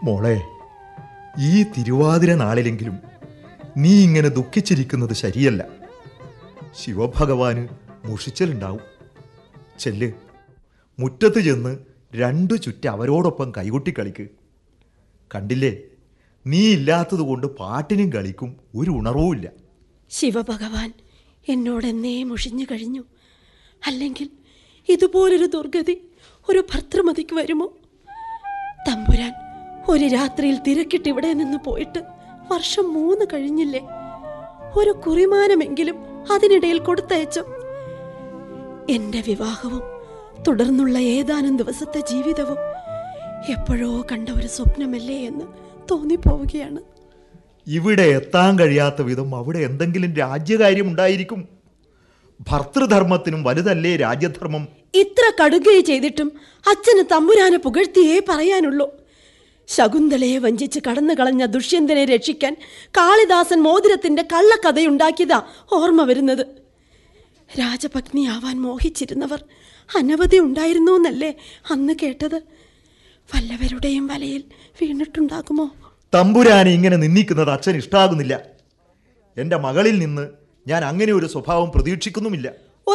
മോളെ ഈ തിരുവാതിര നാളിലെങ്കിലും നീ ഇങ്ങനെ ദുഃഖിച്ചിരിക്കുന്നത് ശരിയല്ല ശിവഭഗവാന് മുഷിച്ചലുണ്ടാവും ചെല്ല് മുറ്റത്ത് ചെന്ന് രണ്ടു ചുറ്റ് അവരോടൊപ്പം കൈകൊട്ടി കളിക്ക് കണ്ടില്ലേ നീ ഇല്ലാത്തതുകൊണ്ട് പാട്ടിനും കളിക്കും ഒരു ഉണർവുമില്ല ശിവഭഗവാൻ എന്നോടെന്നേ മുഷിഞ്ഞു കഴിഞ്ഞു അല്ലെങ്കിൽ ഇതുപോലൊരു ദുർഗതി ഒരു ഭർത്തൃമതിക്ക് വരുമോ തമ്പുരാൻ ഒരു രാത്രിയിൽ തിരക്കിട്ട് ഇവിടെ നിന്ന് പോയിട്ട് വർഷം മൂന്ന് കഴിഞ്ഞില്ലേ ഒരു കുറിമാനമെങ്കിലും അതിനിടയിൽ കൊടുത്തയച്ചോ എന്റെ വിവാഹവും തുടർന്നുള്ള ഏതാനും ദിവസത്തെ ജീവിതവും എപ്പോഴോ കണ്ട ഒരു സ്വപ്നമല്ലേ എന്ന് തോന്നിപ്പോവുകയാണ് ഇവിടെ എത്താൻ കഴിയാത്ത വിധം അവിടെ എന്തെങ്കിലും രാജ്യകാര്യം ഉണ്ടായിരിക്കും ഭർത്തൃധർമ്മത്തിനും വലുതല്ലേ രാജ്യധർമ്മം ഇത്ര കടുകൈ ചെയ്തിട്ടും അച്ഛന് തമ്പുരാനെ പുകഴ്ത്തിയേ പറയാനുള്ളൂ ശകുന്തളയെ വഞ്ചിച്ച് കടന്നു കളഞ്ഞ ദുഷ്യന്തനെ രക്ഷിക്കാൻ കാളിദാസൻ മോതിരത്തിന്റെ കള്ളക്കഥയുണ്ടാക്കിയതാ ഓർമ്മ വരുന്നത് രാജപത്നിയാവാൻ മോഹിച്ചിരുന്നവർ അനവധി ഉണ്ടായിരുന്നു എന്നല്ലേ അന്ന് കേട്ടത് വല്ലവരുടെയും വലയിൽ വീണിട്ടുണ്ടാകുമോ തമ്പുരാനെ ഇങ്ങനെ നിന്ദിക്കുന്നത് അച്ഛൻ ഇഷ്ടാകുന്നില്ല എൻ്റെ മകളിൽ നിന്ന് ഞാൻ അങ്ങനെ ഒരു സ്വഭാവം പ്രതീക്ഷിക്കുന്നുമില്ല